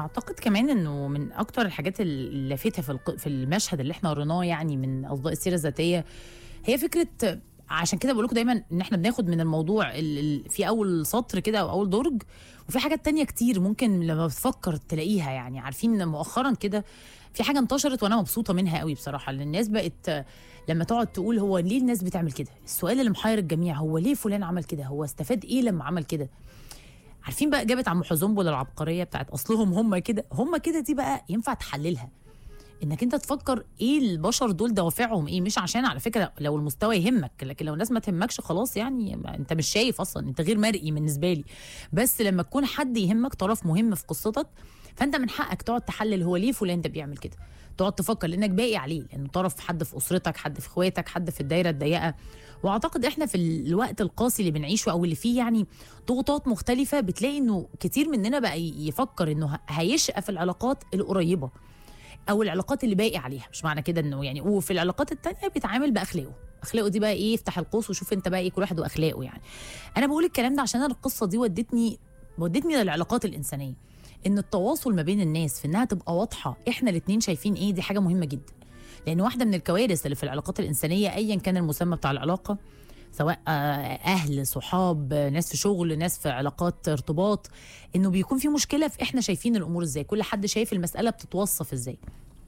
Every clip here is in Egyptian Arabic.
اعتقد كمان انه من اكتر الحاجات اللافته في الق- في المشهد اللي احنا قريناه يعني من اصداء السيره الذاتيه هي فكره عشان كده بقول لكم دايما ان احنا بناخد من الموضوع ال- ال- في اول سطر كده او اول درج وفي حاجات تانية كتير ممكن لما بتفكر تلاقيها يعني عارفين إن مؤخرا كده في حاجه انتشرت وانا مبسوطه منها قوي بصراحه لان الناس بقت لما تقعد تقول هو ليه الناس بتعمل كده السؤال اللي محير الجميع هو ليه فلان عمل كده هو استفاد ايه لما عمل كده عارفين بقى جابت عم حزنبل العبقريه بتاعت اصلهم هم كده هم كده دي بقى ينفع تحللها انك انت تفكر ايه البشر دول دوافعهم ايه مش عشان على فكره لو المستوى يهمك لكن لو الناس ما تهمكش خلاص يعني ما انت مش شايف اصلا انت غير مرئي بالنسبه لي بس لما تكون حد يهمك طرف مهم في قصتك فانت من حقك تقعد تحلل هو ليه فلان ده بيعمل كده تقعد تفكر لانك باقي عليه لانه طرف حد في اسرتك حد في اخواتك حد في الدايره الضيقه واعتقد احنا في الوقت القاسي اللي بنعيشه او اللي فيه يعني ضغوطات مختلفه بتلاقي انه كتير مننا بقى يفكر انه ه- هيشقى في العلاقات القريبه او العلاقات اللي باقي عليها مش معنى كده انه يعني وفي العلاقات التانية بيتعامل باخلاقه اخلاقه دي بقى ايه يفتح القوس وشوف انت بقى ايه كل واحد واخلاقه يعني انا بقول الكلام ده عشان انا القصه دي ودتني ودتني للعلاقات الانسانيه ان التواصل ما بين الناس في انها تبقى واضحه احنا الاتنين شايفين ايه دي حاجه مهمه جدا لان واحده من الكوارث اللي في العلاقات الانسانيه ايا كان المسمى بتاع العلاقه سواء آه، اهل صحاب آه، ناس في شغل ناس في علاقات ارتباط انه بيكون في مشكله في احنا شايفين الامور ازاي كل حد شايف المساله بتتوصف ازاي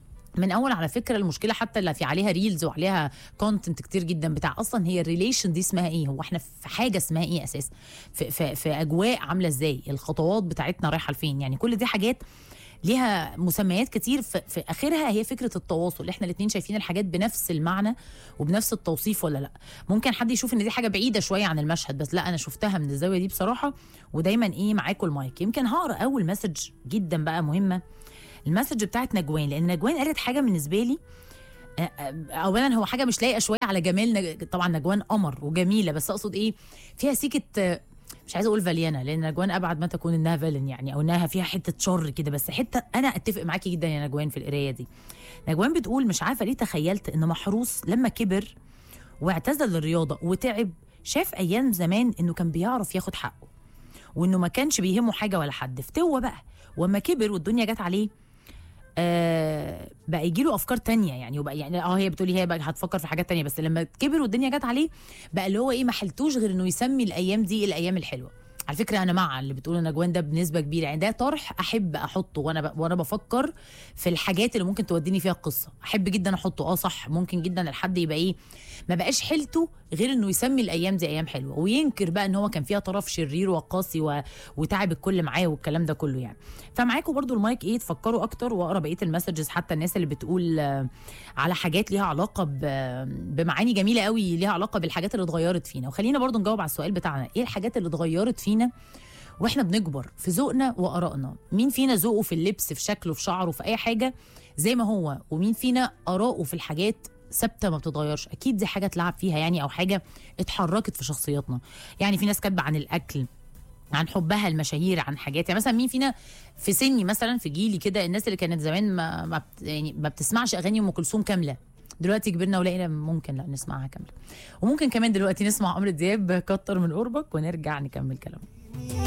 من اول على فكره المشكله حتى اللي في عليها ريلز وعليها كونتنت كتير جدا بتاع اصلا هي الريليشن دي اسمها ايه هو احنا في حاجه اسمها ايه اساسا في, في, في اجواء عامله ازاي الخطوات بتاعتنا رايحه لفين يعني كل دي حاجات ليها مسميات كتير في, في اخرها هي فكره التواصل احنا الاثنين شايفين الحاجات بنفس المعنى وبنفس التوصيف ولا لا ممكن حد يشوف ان دي حاجه بعيده شويه عن المشهد بس لا انا شفتها من الزاويه دي بصراحه ودايما ايه معاكم المايك يمكن هقرا اول مسج جدا بقى مهمه المسج بتاعت نجوان لان نجوان قالت حاجه بالنسبه لي آه، آه، اولا هو حاجه مش لايقه شويه على جمال نج... طبعا نجوان قمر وجميله بس اقصد ايه فيها سيكه آه، مش عايزه اقول فاليانا لان نجوان ابعد ما تكون انها فالن يعني او انها فيها حته شر كده بس حته انا اتفق معاكي جدا يا نجوان في القرايه دي نجوان بتقول مش عارفه ليه تخيلت ان محروس لما كبر واعتزل الرياضه وتعب شاف ايام زمان انه كان بيعرف ياخد حقه وانه ما كانش بيهمه حاجه ولا حد فتوه بقى واما كبر والدنيا جت عليه آه بقى يجي له افكار تانية يعني وبقى يعني اه هي بتقولي هي بقى هتفكر في حاجات تانية بس لما كبر والدنيا جت عليه بقى اللي هو ايه ما حلتوش غير انه يسمي الايام دي الايام الحلوه على فكره انا مع اللي بتقول نجوان ده بنسبه كبيره يعني ده طرح احب احطه وانا ب... وانا بفكر في الحاجات اللي ممكن توديني فيها القصه احب جدا احطه اه صح ممكن جدا الحد يبقى ايه ما بقاش حيلته غير انه يسمي الايام دي ايام حلوه وينكر بقى ان هو كان فيها طرف شرير وقاسي و... وتعب الكل معاه والكلام ده كله يعني فمعاكم برضو المايك ايه تفكروا اكتر واقرا بقيه المسجز حتى الناس اللي بتقول آه، على حاجات ليها علاقه ب... بمعاني جميله قوي ليها علاقه بالحاجات اللي اتغيرت فينا وخلينا برضو نجاوب على السؤال بتاعنا ايه الحاجات اللي اتغيرت فينا واحنا بنكبر في ذوقنا وارائنا مين فينا ذوقه في اللبس في شكله في شعره في اي حاجه زي ما هو ومين فينا اراءه في الحاجات ثابته ما بتتغيرش اكيد دي حاجه تلعب فيها يعني او حاجه اتحركت في شخصياتنا يعني في ناس كاتبه عن الاكل عن حبها المشاهير عن حاجات يعني مثلا مين فينا في سني مثلا في جيلي كده الناس اللي كانت زمان ما, ما بت يعني ما بتسمعش اغاني ام كلثوم كامله دلوقتي كبرنا ولقينا ممكن لا نسمعها كامله وممكن كمان دلوقتي نسمع عمرو دياب كتر من قربك ونرجع نكمل كلامنا